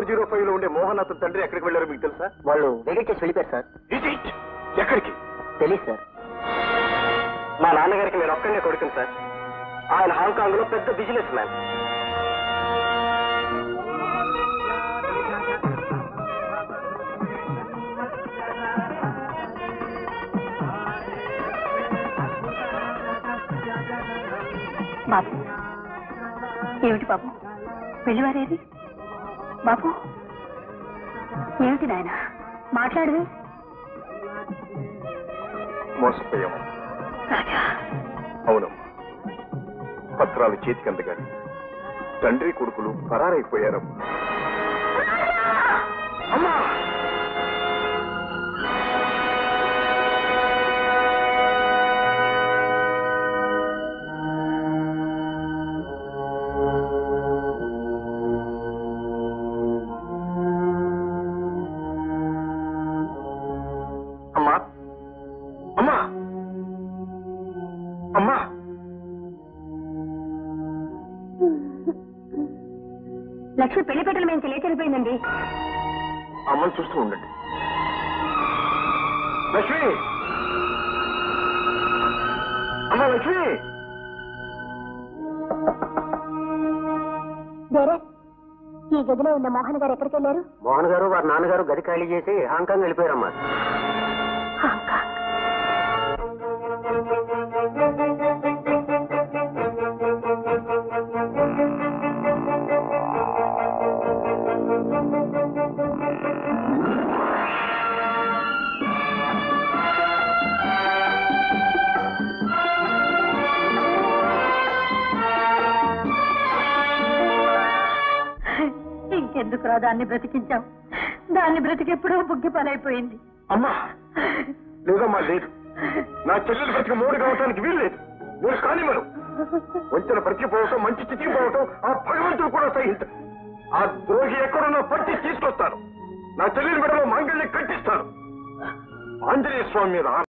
Four zero five లో ఉండే మోహన్ అతని తండ్రి ఎక్కడికి వెళ్ళారో మీకు తెలుసా వాళ్ళు వెకెట్ చేసి వెళ్ళిపోయారు సార్ Is it? ఎక్కడికి తెలియదు సార్ మా నాన్నగారికి నేను ఒక్కనే కొడుకుని సార్ ఆయన హాంకాంగ్ లో పెద్ద బిజినెస్ మ్యాన్ బాబు ఏమిటి బాబు పెళ్లివారేది బాబు ఏమిటి నాయన మాట్లాడవే మోసపోయాము రాజా అవునమ్మా పత్రాలు చేతికి అందగాని తండ్రి కొడుకులు పరారైపోయారమ్మా అమ్మా అమ్మా అమ్మా అమ్మా లక్ష్మి పెళ్లి పెట్టలు మేము తెలియచనిపోయిందండి అమ్మని చూస్తూ ఉండండి లక్ష్మి అమ్మ లక్ష్మి వేరే ఈ గదిలో ఉన్న మోహన్ గారు ఎక్కడికి వెళ్ళారు మోహన్ గారు వారి నాన్నగారు గది ఖాళీ చేసి హాంకాంగ్ వెళ్ళిపోయారమ్మా హాంకాంగ్ ఇంకెందుకురా దాన్ని బ్రతికించాం దాన్ని బ్రతికెప్పుడో బుగ్గి పనైపోయింది అమ్మా లేదమ్మా లేదు నా చెల్లెలు బ్రతికి మూడు కావటానికి వీల్లేదు నేను కానివ్వను వంచన బ్రతికిపోవటం మంచి స్థితికి పోవటం ఆ భగవంతుడు కూడా సహించ ఆ ద్రోహి ఎక్కడున్నా పట్టి తీసుకొస్తాను నా చెల్లెలి మెడలో మాంగళ్యం కట్టిస్తాను ఆంజనేయ స్వామి మీద